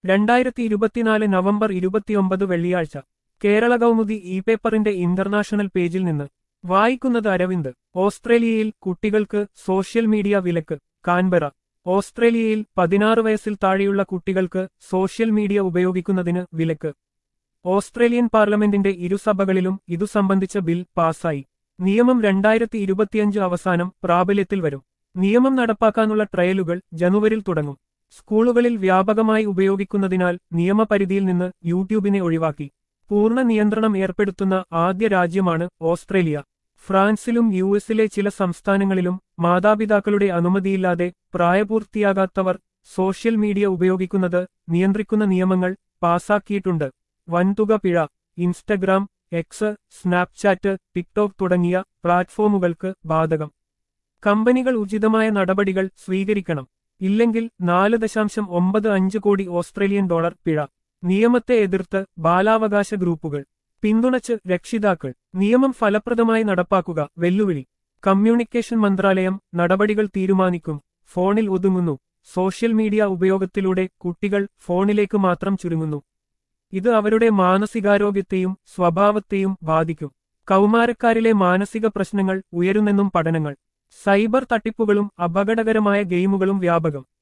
രണ്ടായിരത്തി ഇരുപത്തിനാല് നവംബർ ഇരുപത്തിയൊമ്പത് വെള്ളിയാഴ്ച കേരള കൗമുദി ഇ പേപ്പറിന്റെ ഇന്റർനാഷണൽ പേജിൽ നിന്ന് വായിക്കുന്നത് അരവിന്ദ് ഓസ്ട്രേലിയയിൽ കുട്ടികൾക്ക് സോഷ്യൽ മീഡിയ വിലക്ക് കാൻബറ ഓസ്ട്രേലിയയിൽ പതിനാറ് വയസ്സിൽ താഴെയുള്ള കുട്ടികൾക്ക് സോഷ്യൽ മീഡിയ ഉപയോഗിക്കുന്നതിന് വിലക്ക് ഓസ്ട്രേലിയൻ പാർലമെന്റിന്റെ ഇരുസഭകളിലും ഇതു സംബന്ധിച്ച ബിൽ പാസായി നിയമം രണ്ടായിരത്തി ഇരുപത്തിയഞ്ച് അവസാനം പ്രാബല്യത്തിൽ വരും നിയമം നടപ്പാക്കാനുള്ള ട്രയലുകൾ ജനുവരിൽ തുടങ്ങും സ്കൂളുകളിൽ വ്യാപകമായി ഉപയോഗിക്കുന്നതിനാൽ നിയമപരിധിയിൽ നിന്ന് യൂട്യൂബിനെ ഒഴിവാക്കി പൂർണ്ണ നിയന്ത്രണം ഏർപ്പെടുത്തുന്ന ആദ്യ രാജ്യമാണ് ഓസ്ട്രേലിയ ഫ്രാൻസിലും യു എസിലെ ചില സംസ്ഥാനങ്ങളിലും മാതാപിതാക്കളുടെ അനുമതിയില്ലാതെ പ്രായപൂർത്തിയാകാത്തവർ സോഷ്യൽ മീഡിയ ഉപയോഗിക്കുന്നത് നിയന്ത്രിക്കുന്ന നിയമങ്ങൾ പാസാക്കിയിട്ടുണ്ട് വൻതുക പിഴ ഇൻസ്റ്റഗ്രാം എക്സ് സ്നാപ്ചാറ്റ് ടിക്ടോക്ക് തുടങ്ങിയ പ്ലാറ്റ്ഫോമുകൾക്ക് ബാധകം കമ്പനികൾ ഉചിതമായ നടപടികൾ സ്വീകരിക്കണം ഇല്ലെങ്കിൽ നാല് ദശാംശം ഒമ്പത് അഞ്ച് കോടി ഓസ്ട്രേലിയൻ ഡോളർ പിഴ നിയമത്തെ എതിർത്ത് ബാലാവകാശ ഗ്രൂപ്പുകൾ പിന്തുണച്ച് രക്ഷിതാക്കൾ നിയമം ഫലപ്രദമായി നടപ്പാക്കുക വെല്ലുവിളി കമ്മ്യൂണിക്കേഷൻ മന്ത്രാലയം നടപടികൾ തീരുമാനിക്കും ഫോണിൽ ഒതുങ്ങുന്നു സോഷ്യൽ മീഡിയ ഉപയോഗത്തിലൂടെ കുട്ടികൾ ഫോണിലേക്ക് മാത്രം ചുരുങ്ങുന്നു ഇത് അവരുടെ മാനസികാരോഗ്യത്തെയും സ്വഭാവത്തെയും ബാധിക്കും കൗമാരക്കാരിലെ മാനസിക പ്രശ്നങ്ങൾ ഉയരുന്നെന്നും പഠനങ്ങൾ സൈബർ തട്ടിപ്പുകളും അപകടകരമായ ഗെയിമുകളും വ്യാപകം